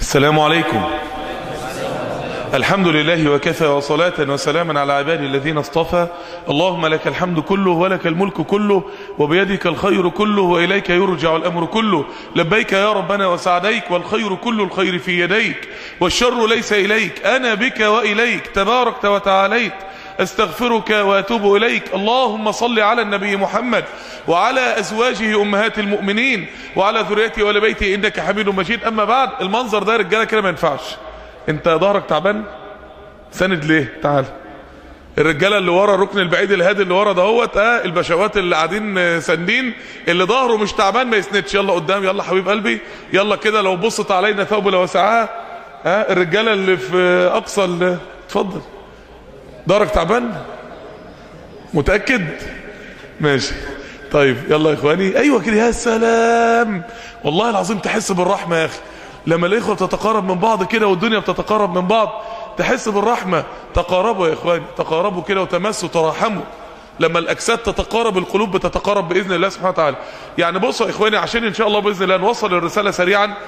السلام عليكم الحمد لله وكفى وصلاة وسلاما على عباده الذين اصطفى اللهم لك الحمد كله ولك الملك كله وبيدك الخير كله وإليك يرجع الأمر كله لبيك يا ربنا وسعديك والخير كل الخير في يديك والشر ليس إليك أنا بك وإليك تباركت وتعاليت استغفرك واتوب اليك اللهم صل على النبي محمد وعلى ازواجه امهات المؤمنين وعلى ذريته وآل بيته انك حميد مجيد اما بعد المنظر ده يا رجاله كده ما ينفعش انت ظهرك تعبان سند ليه تعال الرجاله اللي ورا الركن البعيد الهادي اللي ورا دهوت اه البشوات اللي قاعدين ساندين اللي ظهره مش تعبان ما يسندش يلا قدام يلا حبيب قلبي يلا كده لو بصت علينا ثوب لوسعها ها الرجاله اللي في اقصى ال- اتفضل ظهرك تعبان متأكد ماشي طيب يلا يا اخواني ايوه كده يا سلام والله العظيم تحس بالرحمة يا اخي لما الاخوة بتتقارب من بعض كده والدنيا بتتقارب من بعض تحس بالرحمة تقاربوا يا اخواني تقاربوا كده وتمسوا تراحموا لما الاجساد تتقارب القلوب بتتقارب باذن الله سبحانه وتعالى يعني بصوا يا اخواني عشان ان شاء الله باذن الله نوصل الرساله سريعا آه،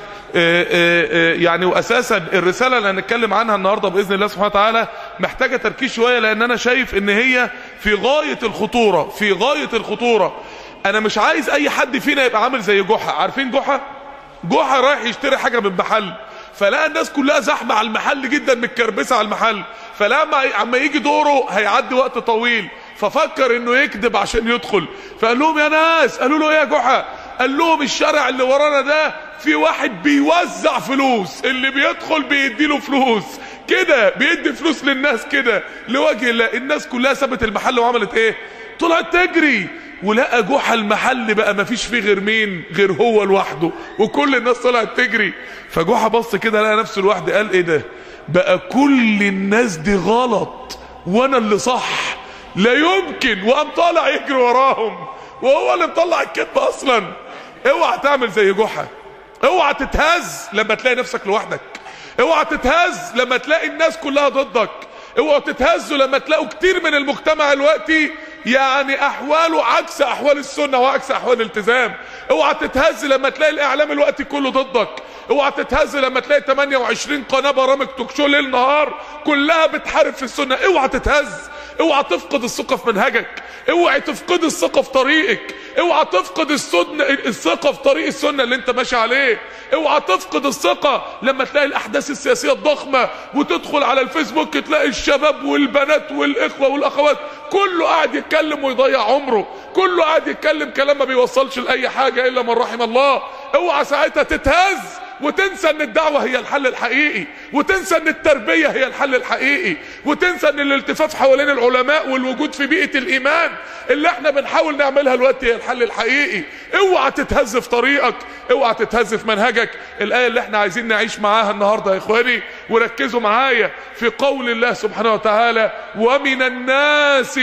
آه، آه، يعني واساسا الرساله اللي هنتكلم عنها النهارده باذن الله سبحانه وتعالى محتاجه تركيز شويه لان انا شايف ان هي في غايه الخطوره في غايه الخطوره انا مش عايز اي حد فينا يبقى عامل زي جحا عارفين جحا جحا رايح يشتري حاجه من محل فلقى الناس كلها زحمه على المحل جدا متكربسه على المحل فلما اما يجي دوره هيعدي وقت طويل ففكر انه يكذب عشان يدخل فقال لهم يا ناس قالوا له ايه يا جحا قال لهم الشارع اللي ورانا ده في واحد بيوزع فلوس اللي بيدخل بيديله فلوس كده بيدي فلوس للناس كده لوجه الله الناس كلها سابت المحل وعملت ايه طلعت تجري ولقى جحا المحل بقى ما فيش فيه غير مين غير هو لوحده وكل الناس طلعت تجري فجحا بص كده لقى نفسه لوحده قال ايه ده بقى كل الناس دي غلط وانا اللي صح لا يمكن وقام طالع يجري وراهم وهو اللي مطلع الكذب اصلا اوعى تعمل زي جحا اوعى تتهز لما تلاقي نفسك لوحدك اوعى تتهز لما تلاقي الناس كلها ضدك اوعوا تتهزوا لما تلاقوا كتير من المجتمع الوقتي يعني احواله عكس احوال السنه وعكس احوال الالتزام اوعى تتهز لما تلاقي الاعلام الوقتي كله ضدك اوعى تتهز لما تلاقي 28 قناه برامج توك شو ليل نهار كلها بتحارب في السنه اوعى تتهز اوعى تفقد الثقه في منهجك اوعى تفقد الثقه في طريقك اوعى تفقد السنة الثقه في طريق السنه اللي انت ماشي عليه اوعى تفقد الثقه لما تلاقي الاحداث السياسيه الضخمه وتدخل على الفيسبوك تلاقي الشباب والبنات والاخوه والاخوات كله قاعد يتكلم ويضيع عمره كله قاعد يتكلم كلام ما بيوصلش لاي حاجه الا من رحم الله اوعى ساعتها تتهز وتنسى ان الدعوة هي الحل الحقيقي وتنسى ان التربية هي الحل الحقيقي وتنسى ان الالتفاف حوالين العلماء والوجود في بيئة الايمان اللي احنا بنحاول نعملها الوقت هي الحل الحقيقي اوعى تتهز في طريقك اوعى تتهز في منهجك الاية اللي احنا عايزين نعيش معاها النهاردة يا اخواني وركزوا معايا في قول الله سبحانه وتعالى ومن الناس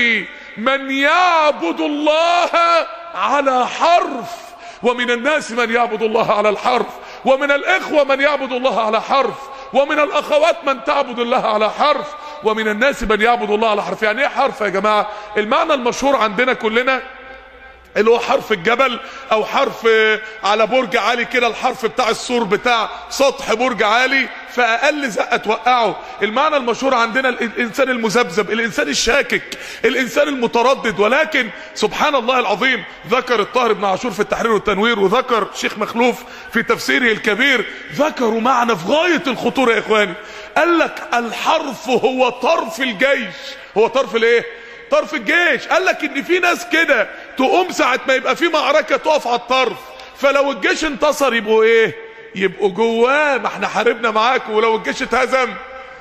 من يعبد الله على حرف ومن الناس من يعبد الله على الحرف ومن الإخوة من يعبد الله على حرف ومن الأخوات من تعبد الله على حرف ومن الناس من يعبد الله على حرف يعني ايه حرف يا جماعة المعنى المشهور عندنا كلنا اللي هو حرف الجبل او حرف آه، على برج عالي كده الحرف بتاع السور بتاع سطح برج عالي فاقل زقه توقعه المعنى المشهور عندنا ال- الانسان المذبذب الانسان الشاكك الانسان المتردد ولكن سبحان الله العظيم ذكر الطاهر بن عاشور في التحرير والتنوير وذكر الشيخ مخلوف في تفسيره الكبير ذكروا معنى في غايه الخطوره يا اخواني قال لك الحرف هو طرف الجيش هو طرف الايه طرف الجيش قال لك ان في ناس كده تقوم ساعة ما يبقى في معركة تقف على الطرف فلو الجيش انتصر يبقوا ايه يبقوا جواه ما احنا حاربنا معاكم ولو الجيش اتهزم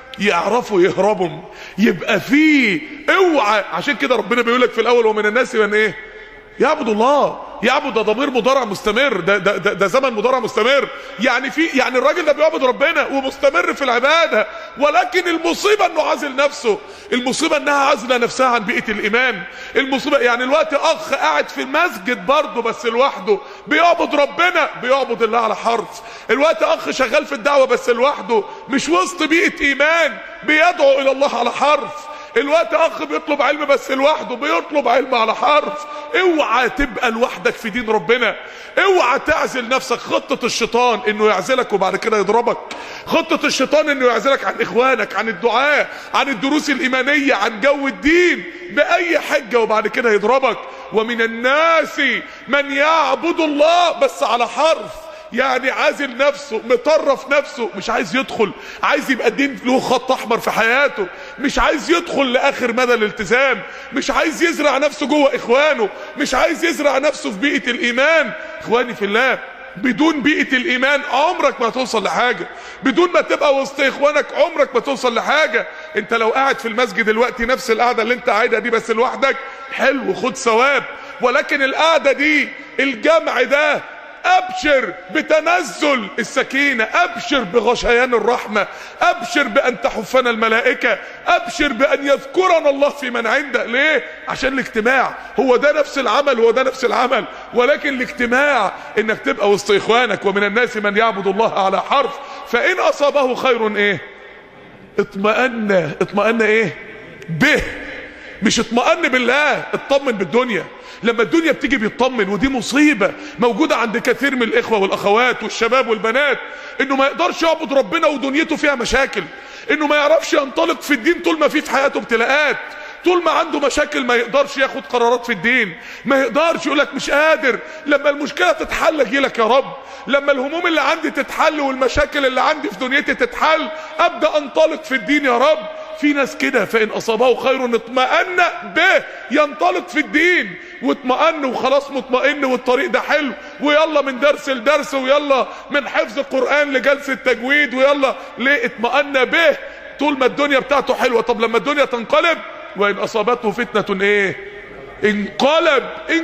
يعرفوا يهربوا يبقى في اوعى عشان كده ربنا بيقول لك في الاول ومن الناس من ايه يعبد الله يعبد ده ضمير مضارع مستمر ده, ده, ده, ده زمن مضارع مستمر يعني في يعني الراجل ده بيعبد ربنا ومستمر في العباده ولكن المصيبه انه عازل نفسه المصيبه انها عازله نفسها عن بيئه الايمان المصيبه يعني الوقت اخ قاعد في المسجد برضه بس لوحده بيعبد ربنا بيعبد الله على حرف الوقت اخ شغال في الدعوه بس لوحده مش وسط بيئه ايمان بيدعو الى الله على حرف الوقت اخ بيطلب علم بس لوحده بيطلب علم على حرف اوعى تبقى لوحدك في دين ربنا اوعى تعزل نفسك خطة الشيطان انه يعزلك وبعد كده يضربك خطة الشيطان انه يعزلك عن اخوانك عن الدعاء عن الدروس الايمانية عن جو الدين باي حجة وبعد كده يضربك ومن الناس من يعبد الله بس على حرف يعني عازل نفسه مطرف نفسه مش عايز يدخل عايز يبقى الدين له خط احمر في حياته مش عايز يدخل لاخر مدى الالتزام مش عايز يزرع نفسه جوه اخوانه مش عايز يزرع نفسه في بيئة الايمان اخواني في الله بدون بيئة الايمان عمرك ما هتوصل لحاجة بدون ما تبقى وسط اخوانك عمرك ما توصل لحاجة انت لو قاعد في المسجد دلوقتي نفس القعدة اللي انت قاعدها دي بس لوحدك حلو خد ثواب ولكن القعدة دي الجمع ده ابشر بتنزل السكينة ابشر بغشيان الرحمة ابشر بان تحفنا الملائكة ابشر بان يذكرنا الله في من عنده ليه عشان الاجتماع هو ده نفس العمل هو ده نفس العمل ولكن الاجتماع انك تبقى وسط اخوانك ومن الناس من يعبد الله على حرف فان اصابه خير ايه اطمأن اطمأن ايه به مش اطمأن بالله اطمن بالدنيا لما الدنيا بتيجي بيطمن ودي مصيبة موجودة عند كثير من الإخوة والأخوات والشباب والبنات إنه ما يقدرش يعبد ربنا ودنيته فيها مشاكل إنه ما يعرفش ينطلق في الدين طول ما فيه في حياته ابتلاءات طول ما عنده مشاكل ما يقدرش ياخد قرارات في الدين ما يقدرش يقولك مش قادر لما المشكلة تتحل اجيلك يا رب لما الهموم اللي عندي تتحل والمشاكل اللي عندي في دنيتي تتحل ابدا انطلق في الدين يا رب في ناس كده فان اصابه خير اطمأن به ينطلق في الدين واطمأن وخلاص مطمئن والطريق ده حلو ويلا من درس لدرس ويلا من حفظ القرآن لجلسة تجويد ويلا ليه اطمأن به طول ما الدنيا بتاعته حلوة طب لما الدنيا تنقلب وان اصابته فتنة ايه انقلب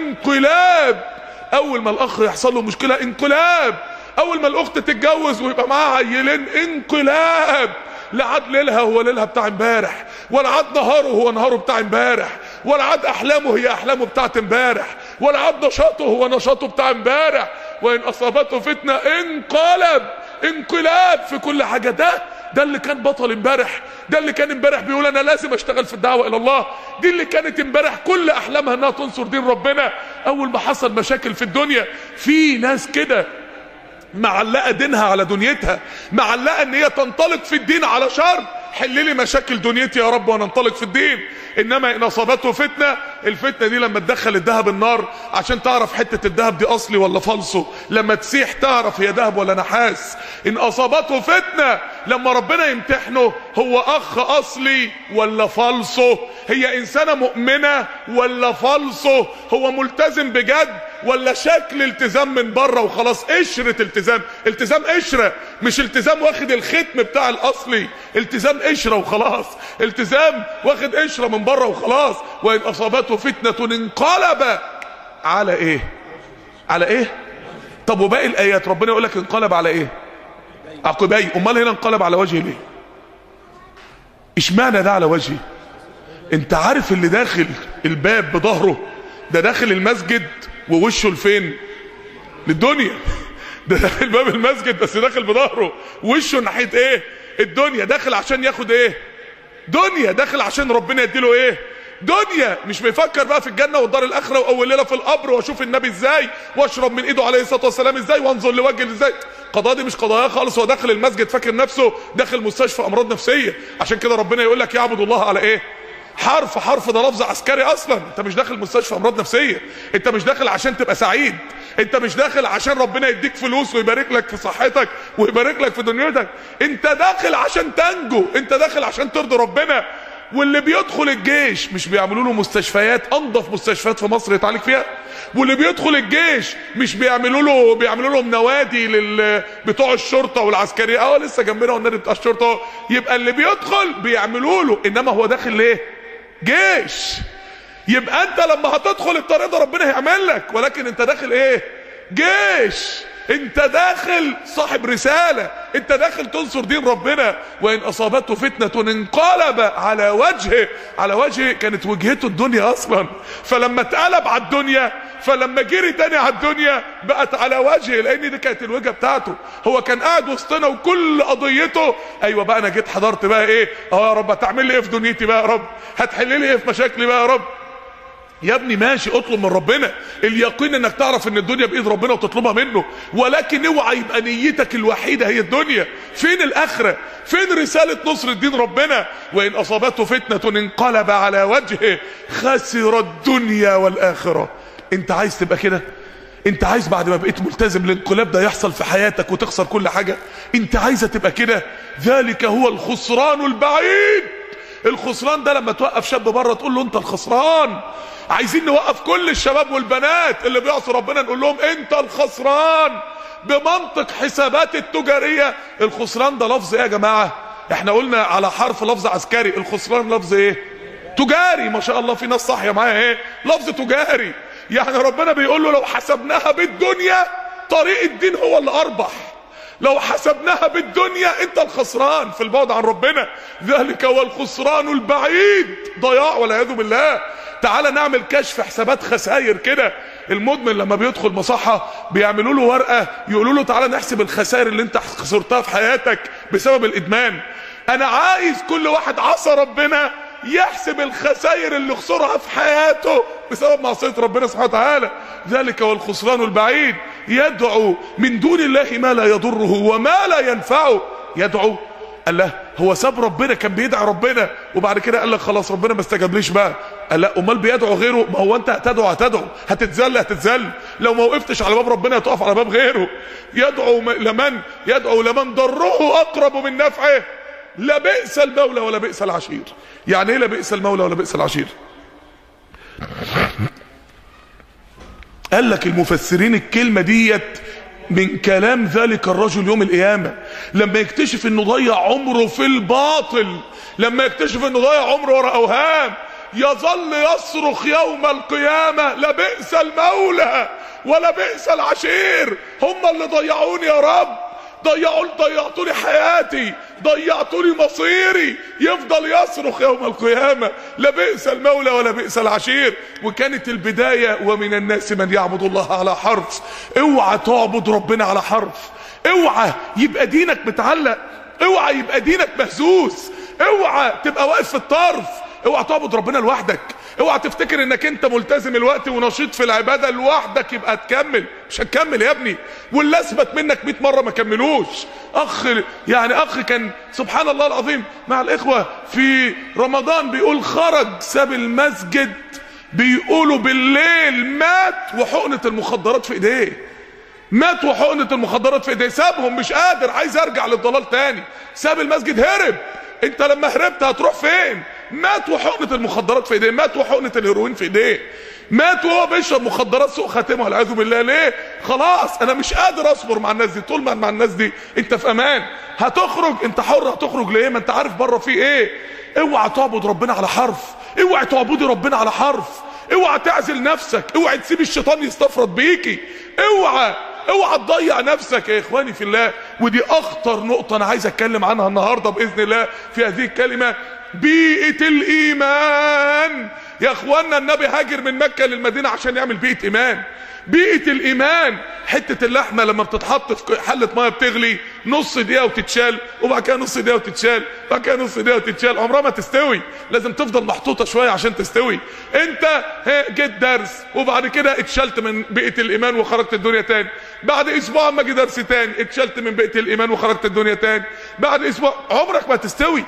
انقلاب اول ما الاخ يحصل له مشكلة انقلاب اول ما الاخت تتجوز ويبقى معاها عيلين انقلاب لا عاد ليلها هو ليلها بتاع امبارح ولا عاد نهاره هو نهاره بتاع امبارح ولا عاد احلامه هي احلامه بتاعت امبارح ولا عاد نشاطه هو نشاطه بتاع امبارح وان اصابته فتنه انقلب انقلاب في كل حاجه ده ده اللي كان بطل امبارح ده اللي كان امبارح بيقول انا لازم اشتغل في الدعوه الى الله دي اللي كانت امبارح كل احلامها انها تنصر دين ربنا اول ما حصل مشاكل في الدنيا في ناس كده معلقه دينها على دنيتها معلقه ان هي تنطلق في الدين على شر حل لي مشاكل دنيتي يا رب وانا انطلق في الدين انما ان اصابته فتنه الفتنه دي لما تدخل الذهب النار عشان تعرف حته الذهب دي اصلي ولا فالصو لما تسيح تعرف هي ذهب ولا نحاس ان اصابته فتنه لما ربنا يمتحنه هو اخ اصلي ولا فالصو هي انسانه مؤمنه ولا فالصو هو ملتزم بجد ولا شكل التزام من بره وخلاص قشرة التزام التزام قشرة مش التزام واخد الختم بتاع الاصلي التزام قشرة وخلاص التزام واخد قشرة من بره وخلاص وان اصابته فتنة انقلب على ايه على ايه طب وباقي الايات ربنا يقول لك انقلب على ايه عقبي امال هنا انقلب على وجهه ليه اشمعنى ده على وجهه انت عارف اللي داخل الباب بظهره ده داخل المسجد ووشه لفين للدنيا ده داخل باب المسجد بس داخل بظهره وشه ناحيه ايه الدنيا داخل عشان ياخد ايه دنيا داخل عشان ربنا يديله ايه دنيا مش بيفكر بقى في الجنه والدار الاخره واول ليله في القبر واشوف النبي ازاي واشرب من ايده عليه الصلاه والسلام ازاي وانظر لوجهه ازاي قضايا دي مش قضايا خالص هو داخل المسجد فاكر نفسه داخل مستشفى امراض نفسيه عشان كده ربنا يقول لك يعبد الله على ايه حرف حرف ده لفظ عسكري اصلا انت مش داخل مستشفى امراض نفسيه انت مش داخل عشان تبقى سعيد انت مش داخل عشان ربنا يديك فلوس ويبارك لك في صحتك ويبارك لك في دنيتك انت داخل عشان تنجو انت داخل عشان ترضي ربنا واللي بيدخل الجيش مش بيعملوا له مستشفيات انظف مستشفيات في مصر يتعالج فيها واللي بيدخل الجيش مش بيعملوا له بيعملوا لهم نوادي لل بتوع الشرطه والعسكريه اه لسه جنبنا والنادي بتاع الشرطه يبقى اللي بيدخل بيعملوا له انما هو داخل ليه جيش يبقى انت لما هتدخل الطريق ده ربنا هيعمل لك ولكن انت داخل ايه جيش انت داخل صاحب رسالة انت داخل تنصر دين ربنا وان اصابته فتنة انقلب على وجهه على وجهه كانت وجهته الدنيا اصلا فلما اتقلب على الدنيا فلما جري تاني على الدنيا بقت على وجهه لان دي كانت الوجهه بتاعته هو كان قاعد وسطنا وكل قضيته ايوه بقى انا جيت حضرت بقى ايه اه يا رب هتعمل لي ايه في دنيتي بقى يا رب هتحل لي ايه في مشاكلي بقى يا رب يا ابني ماشي اطلب من ربنا اليقين انك تعرف ان الدنيا بايد ربنا وتطلبها منه ولكن اوعى يبقى نيتك الوحيده هي الدنيا فين الاخره فين رساله نصر الدين ربنا وان اصابته فتنه انقلب على وجهه خسر الدنيا والاخره انت عايز تبقى كده انت عايز بعد ما بقيت ملتزم الانقلاب ده يحصل في حياتك وتخسر كل حاجه انت عايزه تبقى كده ذلك هو الخسران البعيد الخسران ده لما توقف شاب بره تقول له انت الخسران عايزين نوقف كل الشباب والبنات اللي بيعصوا ربنا نقول لهم انت الخسران بمنطق حسابات التجارية الخسران ده لفظ ايه يا جماعة احنا قلنا على حرف لفظ عسكري الخسران لفظ ايه تجاري ما شاء الله في ناس صاحيه معايا ايه لفظ تجاري يعني ربنا بيقول له لو حسبناها بالدنيا طريق الدين هو اللي اربح لو حسبناها بالدنيا انت الخسران في البعد عن ربنا ذلك هو الخسران البعيد ضياع والعياذ بالله تعال نعمل كشف حسابات خسائر كده المدمن لما بيدخل مصحة بيعملوا له ورقة يقولوا له تعالى نحسب الخسائر اللي انت خسرتها في حياتك بسبب الادمان انا عايز كل واحد عصى ربنا يحسب الخسائر اللي خسرها في حياته بسبب معصية ربنا سبحانه وتعالى ذلك هو الخسران البعيد يدعو من دون الله ما لا يضره وما لا ينفعه يدعو قال له هو ساب ربنا كان بيدعي ربنا وبعد كده قال لك خلاص ربنا ما استجابليش بقى قال لا امال بيدعو غيره ما هو انت هتدعو هتدعو هتتذل هتتذل لو ما وقفتش على باب ربنا هتقف على باب غيره يدعو لمن يدعو لمن ضره اقرب من نفعه لا بئس المولى ولا بئس العشير يعني ايه لا بئس المولى ولا بئس العشير قال لك المفسرين الكلمة ديت من كلام ذلك الرجل يوم القيامة لما يكتشف انه ضيع عمره في الباطل لما يكتشف انه ضيع عمره ورا اوهام يظل يصرخ يوم القيامة لبئس المولى ولا بئس العشير هم اللي ضيعوني يا رب ضيعوا ضيعتوا لي حياتي ضيعتوا لي مصيري يفضل يصرخ يوم القيامة لا بئس المولى ولا بئس العشير وكانت البداية ومن الناس من يعبد الله على حرف اوعى تعبد ربنا على حرف اوعى يبقى دينك متعلق اوعى يبقى دينك مهزوز اوعى تبقى واقف في الطرف اوعى تعبد ربنا لوحدك اوعى تفتكر انك انت ملتزم الوقت ونشيط في العباده لوحدك يبقى تكمل مش هتكمل يا ابني واللي اثبت منك 100 مره ما كملوش اخ يعني اخ كان سبحان الله العظيم مع الاخوه في رمضان بيقول خرج ساب المسجد بيقولوا بالليل مات وحقنه المخدرات في ايديه مات وحقنه المخدرات في ايديه سابهم مش قادر عايز ارجع للضلال تاني ساب المسجد هرب انت لما هربت هتروح فين مات وحقنة المخدرات في ايديه مات وحقنة الهيروين في ايديه مات وهو بيشرب مخدرات سوء خاتمه والعياذ بالله ليه خلاص انا مش قادر اصبر مع الناس دي طول ما مع الناس دي انت في امان هتخرج انت حر هتخرج ليه ما انت عارف بره في ايه اوعى تعبد ربنا على حرف اوعى تعبدي ربنا على حرف اوعى تعزل نفسك اوعى تسيب الشيطان يستفرد بيكي اوعى اوعى تضيع نفسك يا اخواني في الله ودي اخطر نقطة انا عايز اتكلم عنها النهاردة باذن الله في هذه الكلمة بيئة الايمان يا اخوانا النبي هاجر من مكة للمدينة عشان يعمل بيئة ايمان بيئة الايمان حتة اللحمة لما بتتحط في حلة مية بتغلي نص دقيقة وتتشال وبعد كده نص دقيقة وتتشال وبعد كده نص دقيقة وتتشال عمرها ما تستوي لازم تفضل محطوطة شوية عشان تستوي انت جيت درس وبعد كده اتشلت من بيئة الايمان وخرجت الدنيا تاني بعد اسبوع اما اجي درس تاني اتشلت من بيئة الايمان وخرجت الدنيا تاني بعد اسبوع عمرك ما تستوي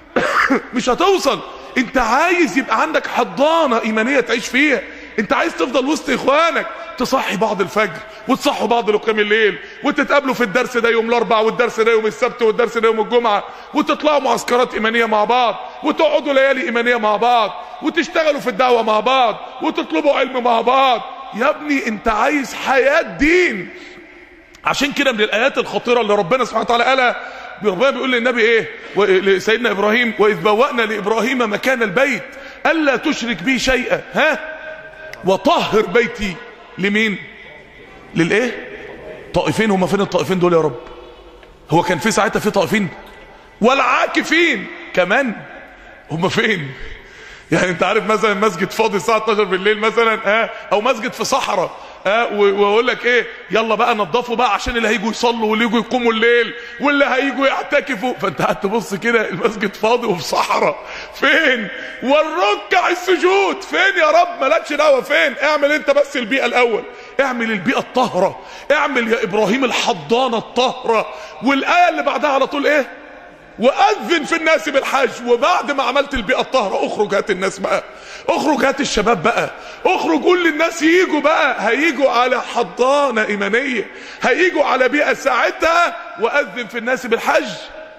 مش هتوصل انت عايز يبقى عندك حضانة ايمانية تعيش فيها انت عايز تفضل وسط اخوانك تصحي بعض الفجر وتصحوا بعض لقيام الليل وتتقابلوا في الدرس ده يوم الاربعاء والدرس ده يوم السبت والدرس ده يوم الجمعة وتطلعوا معسكرات ايمانية مع بعض وتقعدوا ليالي ايمانية مع بعض وتشتغلوا في الدعوة مع بعض وتطلبوا علم مع بعض يا ابني انت عايز حياة دين عشان كده من الايات الخطيرة اللي ربنا سبحانه وتعالى قالها ربنا بيقول للنبي ايه لسيدنا ابراهيم واذ بوأنا لابراهيم مكان البيت الا تشرك بي شيئا ها وطهر بيتي لمين للايه الطائفين هم فين الطائفين دول يا رب هو كان في ساعتها في طائفين والعاكفين كمان هم فين يعني انت عارف مثلا مسجد فاضي الساعه 12 بالليل مثلا اه او مسجد في صحراء اه واقول لك ايه يلا بقى نظفوا بقى عشان اللي هيجوا يصلوا واللي يجوا يقوموا الليل واللي هيجوا يعتكفوا فانت قاعد تبص كده المسجد فاضي وفي صحراء فين والركع السجود فين يا رب مالكش دعوه فين اعمل انت بس البيئه الاول اعمل البيئه الطاهره اعمل يا ابراهيم الحضانه الطاهره والايه اللي بعدها على طول ايه واذن في الناس بالحج وبعد ما عملت البيئه الطاهره اخرج هات الناس بقى اخرج هات الشباب بقى اخرج قول للناس ييجوا بقى هيجوا على حضانه ايمانيه هيجوا على بيئه ساعتها واذن في الناس بالحج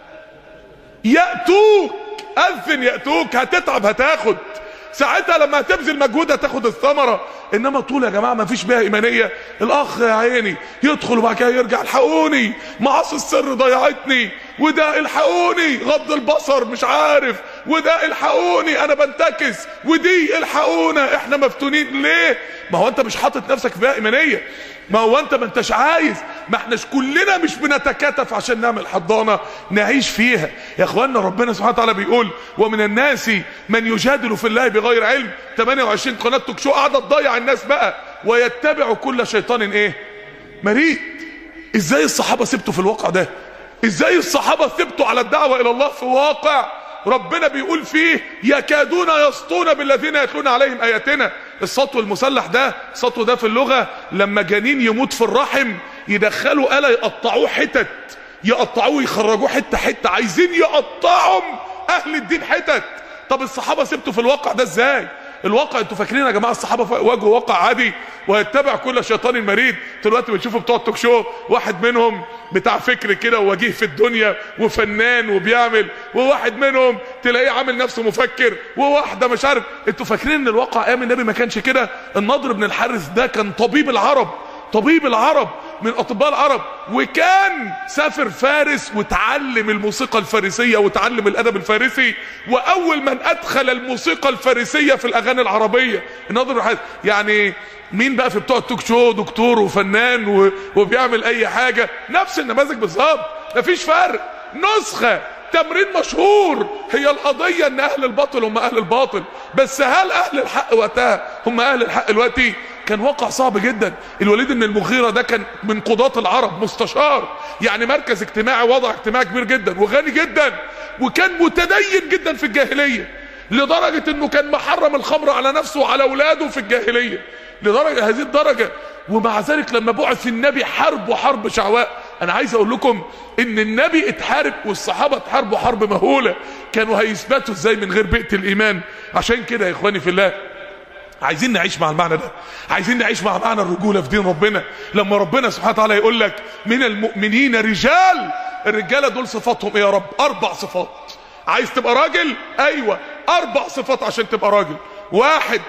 ياتوك اذن ياتوك هتتعب هتاخد ساعتها لما هتبذل مجهود هتاخد الثمره انما طول يا جماعه ما فيش بيها ايمانيه الاخ يا عيني يدخل وبعد كده يرجع الحقوني معاصي السر ضيعتني وده الحقوني غض البصر مش عارف وده الحقوني انا بنتكس ودي الحقونا احنا مفتونين ليه ما هو انت مش حاطط نفسك في بيئه ايمانيه ما هو انت ما انتش عايز ما احناش كلنا مش بنتكاتف عشان نعمل حضانه نعيش فيها يا اخوانا ربنا سبحانه وتعالى بيقول ومن الناس من يجادل في الله بغير علم 28 قناه توك شو قاعده تضيع الناس بقى ويتبع كل شيطان ايه مريد ازاي الصحابه سبتوا في الواقع ده ازاي الصحابه ثبتوا على الدعوه الى الله في واقع ربنا بيقول فيه يكادون يسطون بالذين يتلون عليهم اياتنا السطو المسلح ده السطو ده في اللغه لما جنين يموت في الرحم يدخلوا آلة يقطعوه حتت يقطعوه يخرجوه حته حته عايزين يقطعهم اهل الدين حتت طب الصحابه سبتوا في الواقع ده ازاي الواقع انتوا فاكرين يا جماعه الصحابه واجهوا واقع عادي ويتبع كل شيطان مريد دلوقتي بتشوفوا بتوع التوك شو واحد منهم بتاع فكر كده ووجيه في الدنيا وفنان وبيعمل وواحد منهم تلاقيه عامل نفسه مفكر وواحده مش عارف انتوا فاكرين ان الواقع ايام النبي ما كانش كده النضر بن الحارث ده كان طبيب العرب طبيب العرب من اطباء العرب وكان سافر فارس وتعلم الموسيقى الفارسية وتعلم الادب الفارسي واول من ادخل الموسيقى الفارسية في الاغاني العربية الناظر الحارث يعني مين بقى في بتوع التوك شو دكتور وفنان و... وبيعمل اي حاجة نفس النماذج بالظبط مفيش فرق نسخة تمرين مشهور هي القضية ان اهل الباطل هم اهل الباطل بس هل اهل الحق وقتها هم اهل الحق دلوقتي كان واقع صعب جدا الوليد بن المغيرة ده كان من قضاة العرب مستشار يعني مركز اجتماعي وضع اجتماعي كبير جدا وغني جدا وكان متدين جدا في الجاهلية لدرجة انه كان محرم الخمر على نفسه وعلى اولاده في الجاهلية لدرجة هذه الدرجة ومع ذلك لما بعث النبي حرب وحرب شعواء انا عايز اقول لكم ان النبي اتحارب والصحابة اتحاربوا حرب مهولة كانوا هيثبتوا ازاي من غير بيئة الايمان عشان كده يا اخواني في الله عايزين نعيش مع المعنى ده عايزين نعيش مع معنى الرجولة في دين ربنا لما ربنا سبحانه وتعالى يقول لك من المؤمنين رجال الرجالة دول صفاتهم ايه يا رب اربع صفات عايز تبقى راجل ايوه اربع صفات عشان تبقى راجل واحد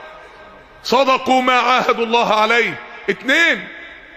صدقوا ما عاهدوا الله عليه اتنين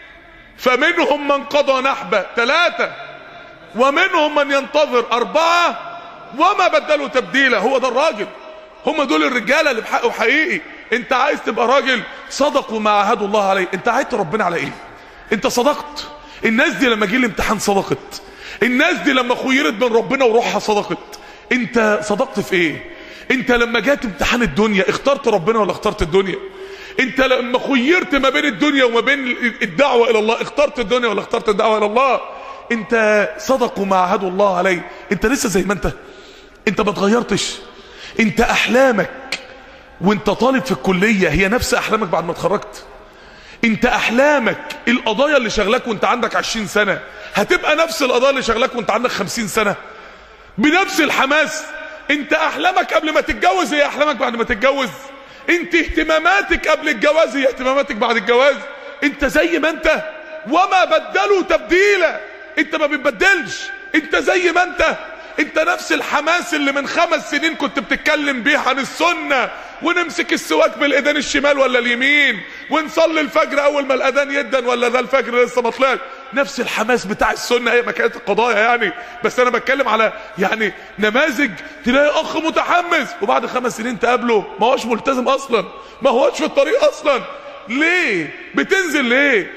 فمنهم من قضى نحبه ثلاثة ومنهم من ينتظر اربعة وما بدلوا تبديلا هو ده الراجل هم دول الرجاله اللي بحقه حقيقي انت عايز تبقى راجل صدقوا ما عاهدوا الله عليه انت عايز ربنا على ايه انت صدقت الناس دي لما جه الامتحان صدقت الناس دي لما خيرت بين ربنا وروحها صدقت انت صدقت في ايه انت لما جات امتحان الدنيا اخترت ربنا ولا اخترت الدنيا انت لما خيرت ما بين الدنيا وما بين الدعوة الى الله اخترت الدنيا ولا اخترت الدعوة الى الله انت صدقوا ما عهدوا الله عليه انت لسه زي ما انت انت ما اتغيرتش انت احلامك وانت طالب في الكلية هي نفس احلامك بعد ما اتخرجت انت احلامك القضايا اللي شغلاك وانت عندك عشرين سنة هتبقى نفس القضايا اللي شغلاك وانت عندك خمسين سنة بنفس الحماس انت احلامك قبل ما تتجوز هي احلامك بعد ما تتجوز انت اهتماماتك قبل الجواز هي اهتماماتك بعد الجواز انت زي ما انت وما بدلوا تبديلا انت ما بتبدلش انت زي ما انت انت نفس الحماس اللي من خمس سنين كنت بتتكلم بيه عن السنة ونمسك السواك بالايدين الشمال ولا اليمين ونصلي الفجر اول ما الاذان يدن ولا ده الفجر لسه ما طلعش نفس الحماس بتاع السنة هي ما كانت القضايا يعني بس انا بتكلم على يعني نماذج تلاقي اخ متحمس وبعد خمس سنين تقابله ما هوش ملتزم اصلا ما هوش في الطريق اصلا ليه بتنزل ليه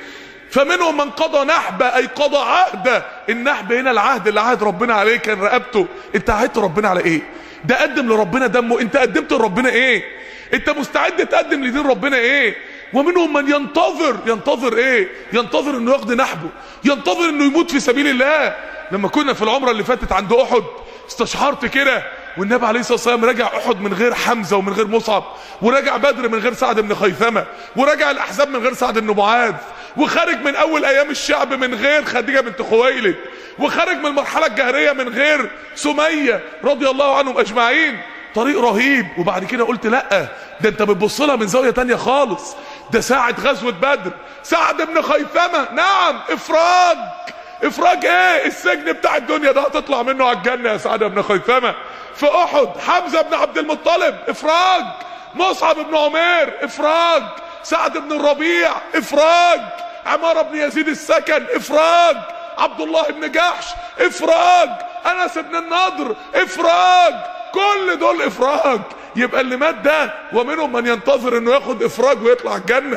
فمنهم من قضى نحبه اي قضى عهده النحب هنا العهد اللي عهد ربنا عليه كان رقبته انت عهدت ربنا على ايه ده قدم لربنا دمه انت قدمت لربنا ايه انت مستعد تقدم لدين ربنا ايه ومنهم من ينتظر ينتظر ايه ينتظر انه ياخد نحبه ينتظر انه يموت في سبيل الله لما كنا في العمره اللي فاتت عند احد استشعرت كده والنبي عليه الصلاه والسلام رجع احد من غير حمزه ومن غير مصعب ورجع بدر من غير سعد بن خيثمه ورجع الاحزاب من غير سعد بن معاذ وخرج من اول ايام الشعب من غير خديجه بنت خويلد وخرج من المرحله الجهريه من غير سميه رضي الله عنهم اجمعين طريق رهيب وبعد كده قلت لا ده انت بتبص لها من زاويه تانية خالص ده ساعه غزوه بدر سعد بن خيثمه نعم افراج افراج ايه السجن بتاع الدنيا ده هتطلع منه على الجنه يا سعد بن خيثمه في احد حمزه بن عبد المطلب افراج مصعب بن عمير افراج سعد بن الربيع افراج عمارة بن يزيد السكن افراج عبد الله بن جحش افراج انس بن النضر افراج كل دول افراج يبقى اللي مات ده ومنهم من ينتظر انه ياخد افراج ويطلع الجنه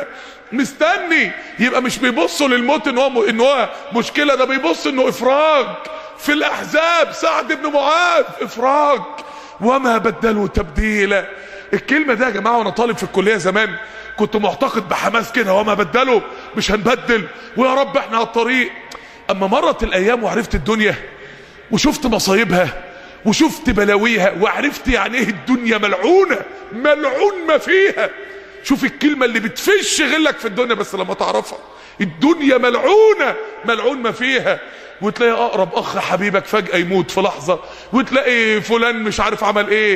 مستني يبقى مش بيبصوا للموت ان هو ان هو مشكله ده بيبص انه افراج في الاحزاب سعد بن معاذ افراج وما بدلوا تبديلا الكلمه دي يا جماعه وانا طالب في الكليه زمان كنت معتقد بحماس كده وما بدلوا مش هنبدل ويا رب احنا على الطريق اما مرت الايام وعرفت الدنيا وشفت مصايبها وشفت بلاويها وعرفت يعني ايه الدنيا ملعونه ملعون ما فيها شوف الكلمه اللي بتفش غلك في الدنيا بس لما تعرفها الدنيا ملعونه ملعون ما فيها وتلاقي اقرب اخ حبيبك فجاه يموت في لحظه وتلاقي فلان مش عارف عمل ايه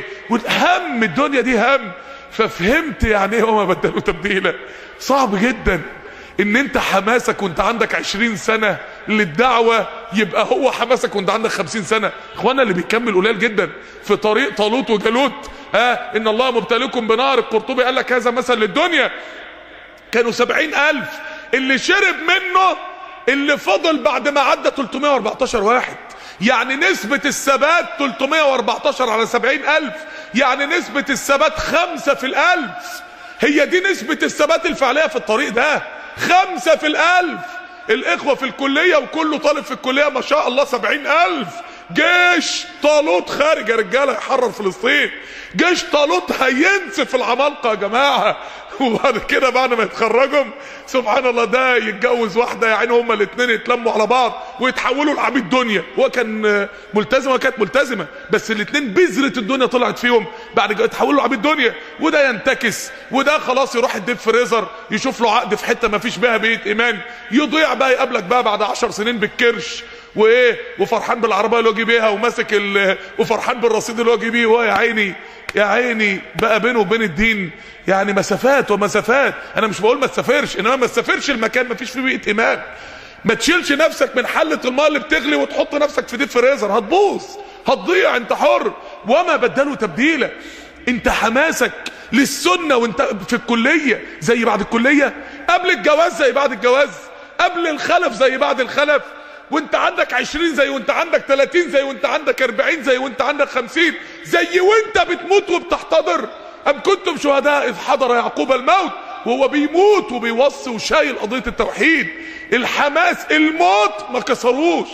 هم الدنيا دي هم ففهمت يعني ايه وما بدلوا تبديلا صعب جدا ان انت حماسك وانت عندك عشرين سنة للدعوة يبقى هو حماسك وانت عندك خمسين سنة اخوانا اللي بيكمل قليل جدا في طريق طالوت وجالوت ها ان الله مبتليكم بنار القرطبي قال لك هذا مثل للدنيا كانوا سبعين الف اللي شرب منه اللي فضل بعد ما عدى 314 واحد يعني نسبة الثبات 314 على 70 ألف يعني نسبة الثبات خمسة في الألف هي دي نسبة الثبات الفعلية في الطريق ده خمسة في الألف الإخوة في الكلية وكله طالب في الكلية ما شاء الله 70 ألف جيش طالوت خارج يا رجاله يحرر فلسطين جيش طالوت هينسف العمالقه يا جماعه وبعد كده بعد ما يتخرجوا سبحان الله ده يتجوز واحده يا عيني هما الاثنين يتلموا على بعض ويتحولوا لعبيد دنيا هو كان ملتزم وكانت ملتزمه بس الاثنين بذره الدنيا طلعت فيهم بعد كده يتحولوا لعبيد دنيا وده ينتكس وده خلاص يروح الديب فريزر يشوف له عقد في حته ما فيش بيها بيت ايمان يضيع بقى يقابلك بقى بعد عشر سنين بالكرش وايه وفرحان بالعربيه اللي هو جه بيها وماسك ال... وفرحان بالرصيد اللي هو جه بيه وهو يا عيني يا عيني بقى بينه وبين الدين يعني مسافات ومسافات انا مش بقول ما تسافرش انما ما تسافرش المكان ما فيش فيه بيئه ايمان ما تشيلش نفسك من حله الماء اللي بتغلي وتحط نفسك في ديب فريزر هتبوظ هتضيع انت حر وما بدلوا تبديلا انت حماسك للسنه وانت في الكليه زي بعد الكليه قبل الجواز زي بعد الجواز قبل الخلف زي بعد الخلف وانت عندك عشرين زي وانت عندك تلاتين زي وانت عندك اربعين زي وانت عندك خمسين زي وانت بتموت وبتحتضر ام كنتم شهداء اذ حضر يعقوب الموت وهو بيموت وبيوصي وشايل قضية التوحيد الحماس الموت ما كسروش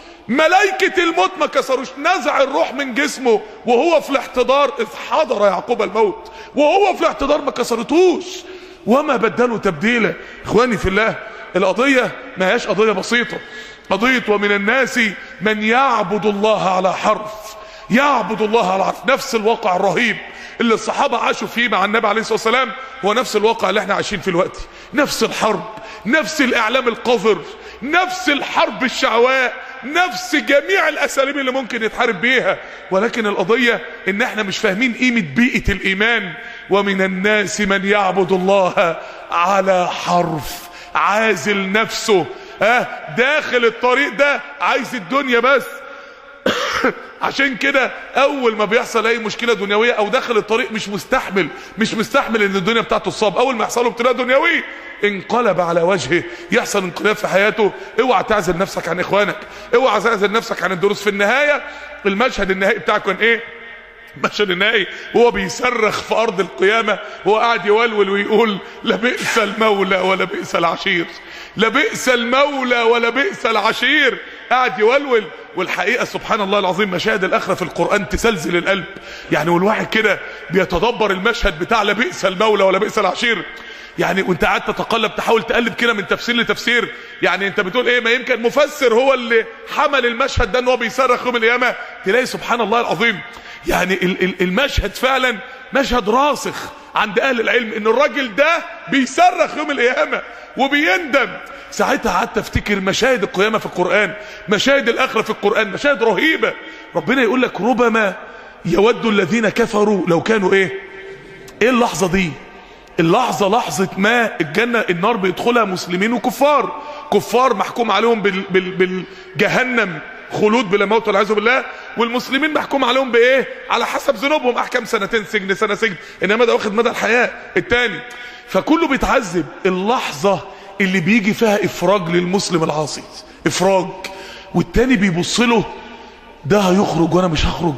ملائكة الموت ما كسروش نزع الروح من جسمه وهو في الاحتضار اذ حضر يعقوب الموت وهو في الاحتضار ما كسرتوش وما بدلوا تبديلا اخواني في الله القضية ما هياش قضية بسيطة قضية ومن الناس من يعبد الله على حرف يعبد الله على حرف نفس الواقع الرهيب اللي الصحابة عاشوا فيه مع النبي عليه الصلاة والسلام هو نفس الواقع اللي احنا عايشين فيه دلوقتي نفس الحرب نفس الاعلام القذر نفس الحرب الشعواء نفس جميع الاساليب اللي ممكن يتحارب بيها ولكن القضية ان احنا مش فاهمين قيمة بيئة الايمان ومن الناس من يعبد الله على حرف عازل نفسه ها داخل الطريق ده عايز الدنيا بس عشان كده اول ما بيحصل اي مشكله دنيويه او داخل الطريق مش مستحمل مش مستحمل ان الدنيا بتاعته تصاب اول ما يحصل له ابتلاء دنيوي انقلب على وجهه يحصل انقلاب في حياته اوعى تعزل نفسك عن اخوانك اوعى تعزل نفسك عن الدروس في النهايه المشهد النهائي بتاعك كان ايه المشهد النهائي وهو بيصرخ في ارض القيامه وهو قاعد يولول ويقول لا بئس المولى ولا بئس العشير لا بئس المولى ولا بئس العشير قاعد يولول والحقيقه سبحان الله العظيم مشاهد الاخره في القران تسلزل القلب يعني والواحد كده بيتدبر المشهد بتاع لا بئس المولى ولا بئس العشير يعني وانت قاعد تتقلب تحاول تقلب كده من تفسير لتفسير يعني انت بتقول ايه ما يمكن مفسر هو اللي حمل المشهد ده ان هو بيصرخ يوم القيامه تلاقي سبحان الله العظيم يعني ال- ال- المشهد فعلا مشهد راسخ عند اهل العلم ان الراجل ده بيصرخ يوم القيامه وبيندم ساعتها قعدت افتكر مشاهد القيامه في القران مشاهد الاخره في القران مشاهد رهيبه ربنا يقول لك ربما يود الذين كفروا لو كانوا ايه ايه اللحظه دي اللحظة لحظة ما الجنة النار بيدخلها مسلمين وكفار كفار محكوم عليهم بال بال بالجهنم خلود بلا موت والعياذ بالله والمسلمين محكوم عليهم بايه على حسب ذنوبهم احكام سنتين سجن سنة سجن انما ده واخد مدى الحياة التاني فكله بيتعذب اللحظة اللي بيجي فيها افراج للمسلم العاصي افراج والتاني بيبص له ده هيخرج وانا مش هخرج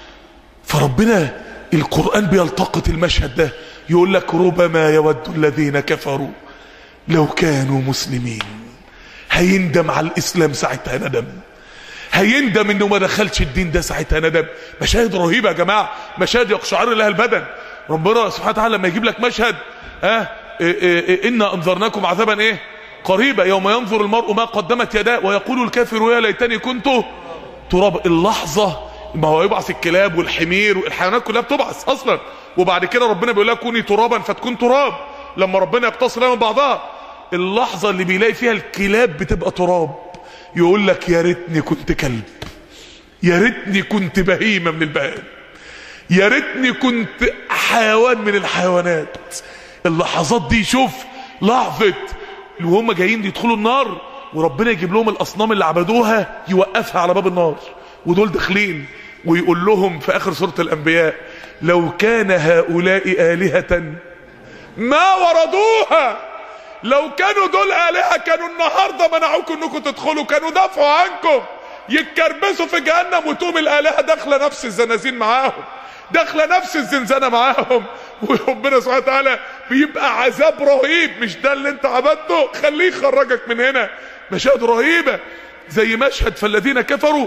فربنا القرآن بيلتقط المشهد ده يقول لك ربما يود الذين كفروا لو كانوا مسلمين هيندم على الإسلام ساعتها ندم هيندم انه ما دخلش الدين ده ساعتها ندم مشاهد رهيبة يا جماعة مشاهد يقشعر لها البدن ربنا سبحانه وتعالى لما يجيب لك مشهد ها إيه إيه إيه إنا أنذرناكم عذابا إيه قريبا يوم ينظر المرء ما قدمت يداه ويقول الكافر يا ليتني كنت تراب اللحظة ما هو يبعث الكلاب والحمير والحيوانات كلها بتبعث اصلا وبعد كده ربنا بيقول لها كوني ترابا فتكون تراب لما ربنا يقتص لها من بعضها اللحظة اللي بيلاقي فيها الكلاب بتبقى تراب يقول لك يا ريتني كنت كلب يا ريتني كنت بهيمة من البهائم يا ريتني كنت حيوان من الحيوانات اللحظات دي شوف لحظة وهم جايين يدخلوا النار وربنا يجيب لهم الاصنام اللي عبدوها يوقفها على باب النار ودول داخلين ويقول لهم في اخر سورة الانبياء لو كان هؤلاء آلهة ما وردوها لو كانوا دول آلهة كانوا النهاردة منعوكم انكم تدخلوا كانوا دافعوا عنكم يتكربسوا في جهنم وتقوم الآلهة داخلة نفس الزنازين معاهم داخلة نفس الزنزانة معاهم وربنا سبحانه وتعالى بيبقى عذاب رهيب مش ده اللي انت عبدته خليه يخرجك من هنا مشاهد رهيبة زي مشهد فالذين كفروا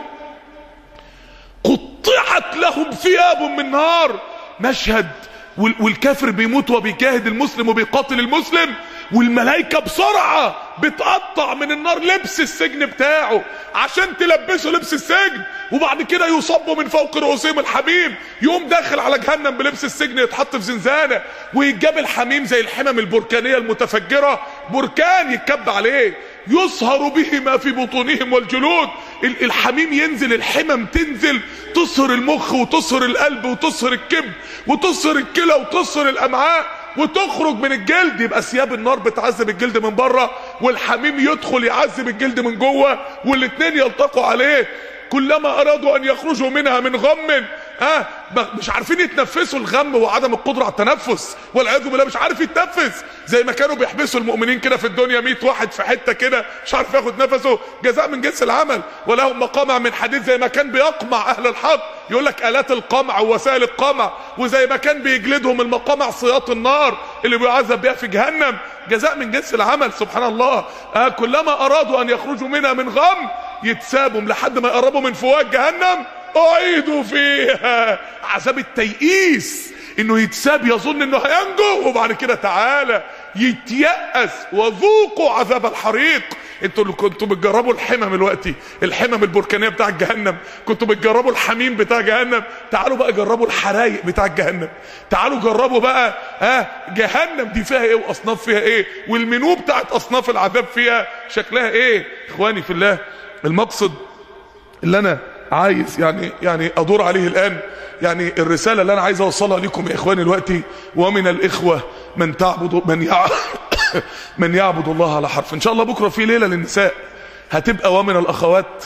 قطعت لهم ثياب من نار مشهد وال- والكافر بيموت وبيجاهد المسلم وبيقاتل المسلم والملائكة بسرعة بتقطع من النار لبس السجن بتاعه عشان تلبسه لبس السجن وبعد كده يصبوا من فوق رؤوسهم الحميم يقوم داخل على جهنم بلبس السجن يتحط في زنزانة ويتجاب الحميم زي الحمم البركانية المتفجرة بركان يتكب عليه يصهر به ما في بطونهم والجلود ال- الحميم ينزل الحمم تنزل تصهر المخ وتصهر القلب وتصهر الكبد وتصهر الكلى وتصهر الامعاء وتخرج من الجلد يبقى ثياب النار بتعذب الجلد من بره والحميم يدخل يعذب الجلد من جوه والاتنين يلتقوا عليه كلما ارادوا ان يخرجوا منها من غم اه ب- مش عارفين يتنفسوا الغم وعدم القدره على التنفس والعياذ بالله مش عارف يتنفس زي ما كانوا بيحبسوا المؤمنين كده في الدنيا 100 واحد في حته كده مش عارف ياخد نفسه جزاء من جنس العمل ولهم مقامع من حديد زي ما كان بيقمع اهل الحق يقول لك الات القمع ووسائل القمع وزي ما كان بيجلدهم المقامع صياط النار اللي بيعذب بيها في جهنم جزاء من جنس العمل سبحان الله آه كلما ارادوا ان يخرجوا منها من غم يتسابوا لحد ما يقربوا من فوات جهنم اعيدوا فيها عذاب التيئيس انه يتساب يظن انه هينجو وبعد كده تعالى يتيأس وذوقوا عذاب الحريق انتوا اللي كنتوا بتجربوا الحمم دلوقتي الحمم البركانيه بتاع جهنم كنتوا بتجربوا الحميم بتاع جهنم تعالوا بقى جربوا الحرايق بتاع جهنم تعالوا جربوا بقى ها جهنم دي فيها ايه واصناف فيها ايه والمنيو بتاعت اصناف العذاب فيها شكلها ايه اخواني في الله المقصد اللي انا عايز يعني يعني ادور عليه الان يعني الرساله اللي انا عايز اوصلها لكم يا اخواني دلوقتي ومن الاخوه من تعبد من يع... من يعبد الله على حرف ان شاء الله بكره في ليله للنساء هتبقى ومن الاخوات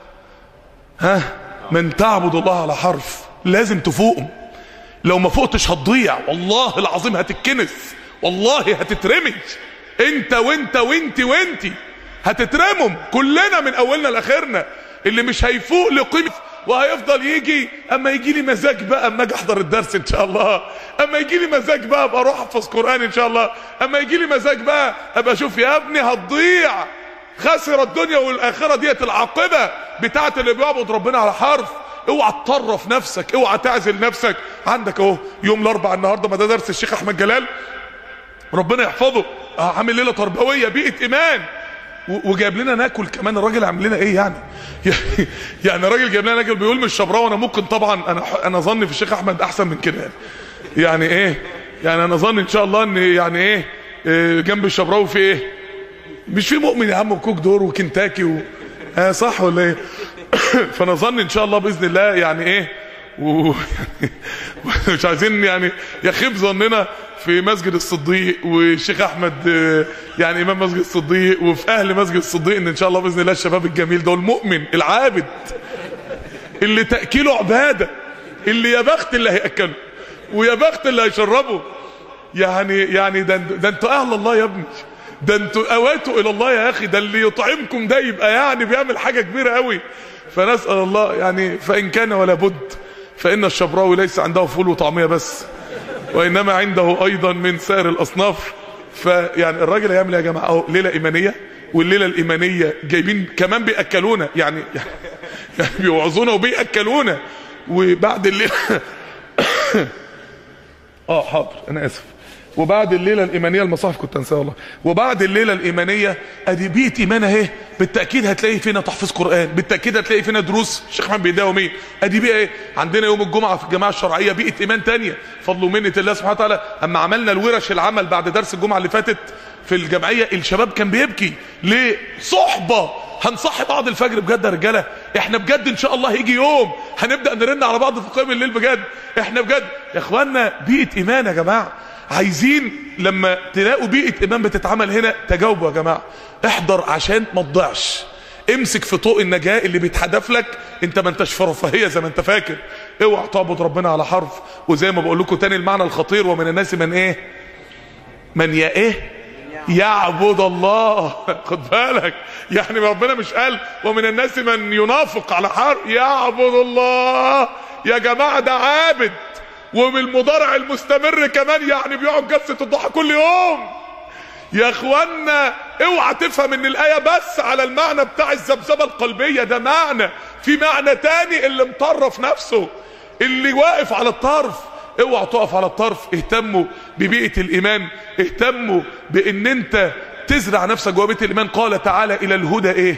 ها من تعبد الله على حرف لازم تفوقهم لو ما فوقتش هتضيع والله العظيم هتتكنس والله هتترمي انت وانت وانت وانت هتترمم كلنا من اولنا لاخرنا اللي مش هيفوق لقيمة وهيفضل يجي اما يجي لي مزاج بقى اما اجي احضر الدرس ان شاء الله اما يجي لي مزاج بقى ابقى اروح احفظ قران ان شاء الله اما يجي لي مزاج بقى ابقى اشوف يا ابني هتضيع خسر الدنيا والاخره ديت العاقبه بتاعت اللي بيعبد ربنا على حرف اوعى تطرف نفسك اوعى تعزل نفسك عندك اهو يوم الاربعاء النهارده ما ده درس الشيخ احمد جلال ربنا يحفظه آه، عامل ليله تربويه بيئه ايمان و- وجايب لنا ناكل كمان الراجل عامل لنا ايه يعني يعني الراجل جايب لنا ناكل بيقول مش شبراوي انا ممكن طبعا انا انا ظني في الشيخ احمد احسن من كده يعني يعني ايه يعني انا ظن ان شاء الله ان يعني ايه إيه، جنب الشبراوي في ايه مش في مؤمن يا عم وكوك دور وكنتاكي و... آه صح ولا ايه فانا ظن ان شاء الله باذن الله يعني ايه و... مش عايزين يعني يخيب ظننا في مسجد الصديق والشيخ احمد آه، يعني امام مسجد الصديق وفي اهل مسجد الصديق ان ان شاء الله باذن الله الشباب الجميل ده المؤمن العابد اللي تاكيله عباده اللي يا بخت اللي هياكله ويا بخت اللي هيشربه يعني يعني ده ده انتوا اهل الله يا ابني ده انتوا اواتوا الى الله يا اخي ده اللي يطعمكم ده يبقى يعني بيعمل حاجه كبيره قوي فنسال الله يعني فان كان ولا بد فان الشبراوي ليس عنده فول وطعميه بس وانما عنده ايضا من سائر الاصناف فيعني الراجل هيعمل ايه يا جماعه اهو ليله ايمانيه والليله الايمانيه جايبين كمان بياكلونا يعني يعني بيوعظونا وبياكلونا وبعد الليله اه حاضر انا اسف وبعد الليله الايمانيه المصاحف كنت انساها والله وبعد الليله الايمانيه ادي بيئه ايمان اهي بالتاكيد هتلاقي فينا تحفيظ قران بالتاكيد هتلاقي فينا دروس الشيخ محمد بيداوم ايه ادي بيئه ايه عندنا يوم الجمعه في الجماعه الشرعيه بيئه ايمان تانية فضل ومنه الله سبحانه وتعالى اما عملنا الورش العمل بعد درس الجمعه اللي فاتت في الجمعيه الشباب كان بيبكي ليه صحبه هنصحي بعض الفجر بجد يا رجاله احنا بجد ان شاء الله هيجي يوم هنبدا نرن على بعض في قيام الليل بجد احنا بجد يا اخوانا بيئه ايمان يا جماعه عايزين لما تلاقوا بيئه ايمان بتتعمل هنا تجاوبوا يا جماعه احضر عشان ما تضيعش امسك في طوق النجاه اللي بيتحدف لك انت ما انتش في رفاهيه زي ما انت فاكر اوعى تعبد ربنا على حرف وزي ما بقول لكم تاني المعنى الخطير ومن الناس من ايه من يا ايه يعبد الله خد بالك يعني ربنا مش قال ومن الناس من ينافق على حرف يعبد الله يا جماعة ده عابد وبالمضارع المستمر كمان يعني بيقعد جلسة الضحى كل يوم يا اخوانا اوعى تفهم ان الايه بس على المعنى بتاع الذبذبه القلبيه ده معنى في معنى تاني اللي مطرف نفسه اللي واقف على الطرف اوعى تقف على الطرف اهتموا ببيئه الايمان اهتموا بان انت تزرع نفسك جوه بيئه الايمان قال تعالى الى الهدى ايه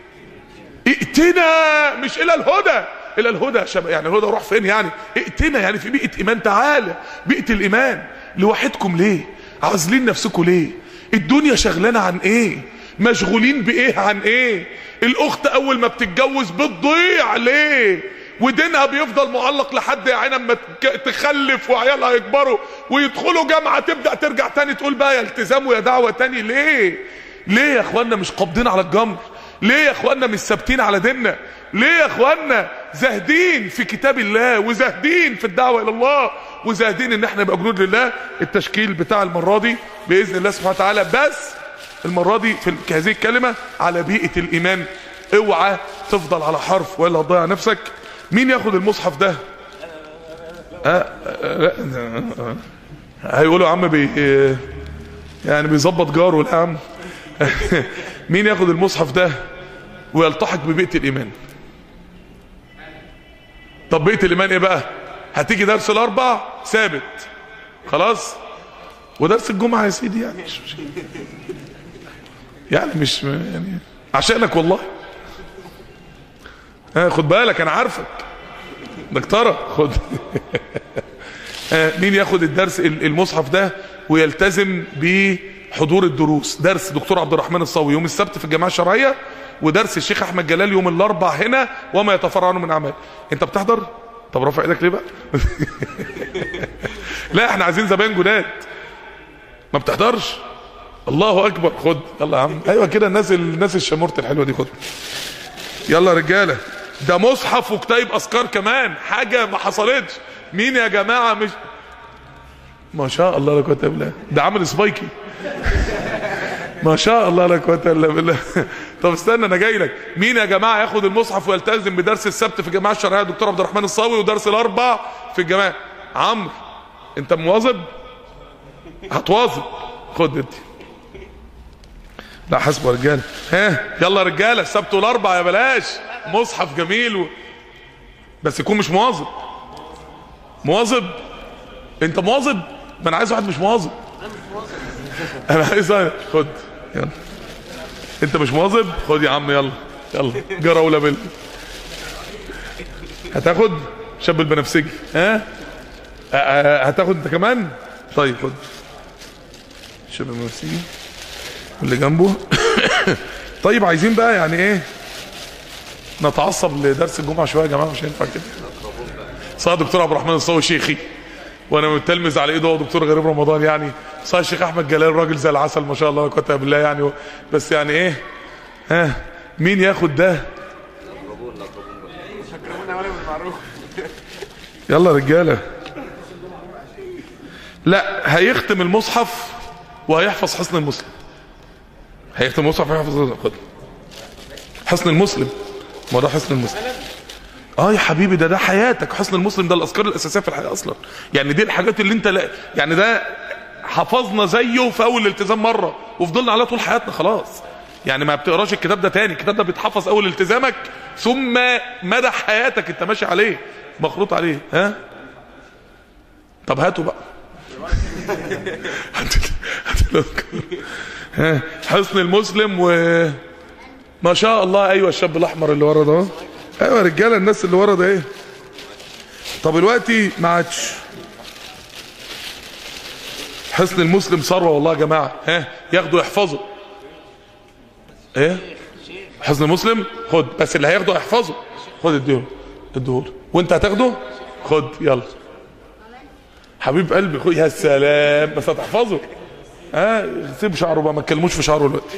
ائتنا مش الى الهدى الى الهدى يا شباب يعني الهدى روح فين يعني ائتنا يعني في بيئه ايمان تعالى بيئه الايمان لوحدكم ليه عازلين نفسكم ليه الدنيا شغلانه عن ايه مشغولين بايه عن ايه الاخت اول ما بتتجوز بتضيع ليه ودينها بيفضل معلق لحد يا عيني اما تك- تخلف وعيالها يكبروا ويدخلوا جامعه تبدا ترجع تاني تقول بقى يا التزام ويا دعوه تاني ليه ليه يا اخوانا مش قابضين على الجمر ليه يا اخوانا مش ثابتين على ديننا ليه يا اخوانا زاهدين في كتاب الله وزاهدين في الدعوه الى الله وزاهدين ان احنا نبقى جنود لله التشكيل بتاع المره دي باذن الله سبحانه وتعالى بس المره دي في هذه الكلمه على بيئه الايمان اوعى تفضل على حرف ولا تضيع نفسك مين ياخد المصحف ده آه آه آه هيقولوا يا عم بي يعني بيظبط جاره لا يا عم مين ياخد المصحف ده ويلتحق ببيئه الايمان طب بيئه الايمان ايه بقى هتيجي درس الاربع ثابت خلاص ودرس الجمعه يا سيدي يعني مش مش يعني مش يعني عشانك والله ها خد بالك انا عارفك دكتوره خد آه، مين ياخد الدرس المصحف ده ويلتزم بحضور الدروس درس دكتور عبد الرحمن الصاوي يوم السبت في الجماعه الشرعيه ودرس الشيخ احمد جلال يوم الاربع هنا وما يتفرع عنه من اعمال انت بتحضر طب رافع ايدك ليه بقى لا احنا عايزين زباين جداد ما بتحضرش الله اكبر خد يلا يا عم ايوه كده الناس الناس الشمورت الحلوه دي خد يلا يا رجاله ده مصحف وكتيب اذكار كمان حاجه ما حصلتش مين يا جماعه مش ما شاء الله لا قوه الا بالله ده عامل سبايكي ما شاء الله لا قوه الا بالله طب استنى انا جاي لك مين يا جماعه ياخد المصحف ويلتزم بدرس السبت في الجماعه الشرعيه دكتور عبد الرحمن الصاوي ودرس الاربع في الجماعه عمرو انت مواظب هتواظب خد انت لا حسب يا رجاله ها يلا يا رجاله السبت والاربع يا بلاش مصحف جميل و... بس يكون مش مواظب مواظب انت مواظب ما انا عايز واحد مش مواظب انا عايز واحد خد يلا انت مش مواظب خد يا عم يلا يلا جرى ولا بال هتاخد شاب البنفسجي ها أه، أه، هتاخد انت كمان طيب خد شاب البنفسجي واللي جنبه طيب عايزين بقى يعني ايه نتعصب لدرس الجمعه شويه يا جماعه مش هينفع كده صح دكتور عبد الرحمن الصاوي شيخي وانا متلمذ على ايده هو دكتور غريب رمضان يعني صح الشيخ احمد جلال راجل زي العسل ما شاء الله لا قوه بالله يعني بس يعني ايه ها مين ياخد ده يلا رجاله لا هيختم المصحف وهيحفظ حسن المسلم هيختم المصحف ويحفظ خد حسن المسلم ما ده حسن المسلم اه يا حبيبي ده ده حياتك حسن المسلم ده الاذكار الاساسيه في الحياه اصلا يعني دي الحاجات اللي انت لا يعني ده حفظنا زيه في اول الالتزام مره وفضلنا عليه طول حياتنا خلاص يعني ما بتقراش الكتاب ده تاني الكتاب ده بيتحفظ اول التزامك ثم مدى حياتك انت ماشي عليه مخروط عليه ها طب هاتوا بقى هاتوا هاتوا ها حسن المسلم و ما شاء الله ايوه الشاب الاحمر اللي ورا ده اهو ايوه يا رجاله الناس اللي ورا ده ايه طب دلوقتي ما عادش حسن المسلم ثروه والله يا جماعه ها ياخدوا يحفظوا ايه حسن المسلم خد بس اللي هياخده يحفظه خد اديله اديهوله وانت هتاخده خد يلا حبيب قلبي خد يا سلام بس هتحفظه ها سيب شعره بقى ما تكلموش في شعره دلوقتي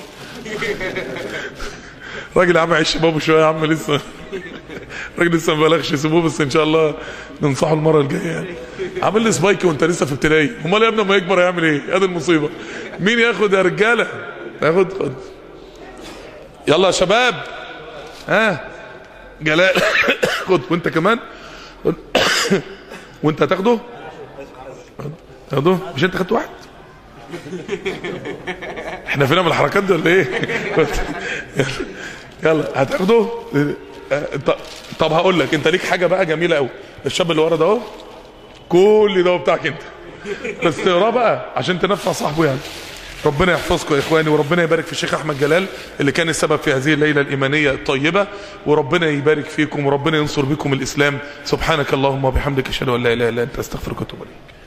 راجل يا عم عيش شبابه شويه يا عم لسه راجل لسه ما بلغش سيبوه بس ان شاء الله ننصحه المره الجايه يعني عامل لي سبايكي وانت لسه في ابتدائي امال يا ابني لما يكبر هيعمل ايه ادي المصيبه مين ياخد يا رجاله ياخد خد يلا يا شباب ها جلال خد وانت كمان خد. وانت هتاخده تاخده مش انت خدت واحد احنا فينا من الحركات دي ولا ايه يلا هتاخده اه، ط- طب هقول لك انت ليك حاجه بقى جميله قوي الشاب اللي ورا ده اهو كل ده هو بتاعك انت بس تقراه بقى عشان تنفع صاحبه يعني ربنا يحفظكم يا اخواني وربنا يبارك في الشيخ احمد جلال اللي كان السبب في هذه الليله الايمانيه الطيبه وربنا يبارك فيكم وربنا ينصر بكم الاسلام سبحانك اللهم وبحمدك اشهد ان لا اله الا انت استغفرك واتوب اليك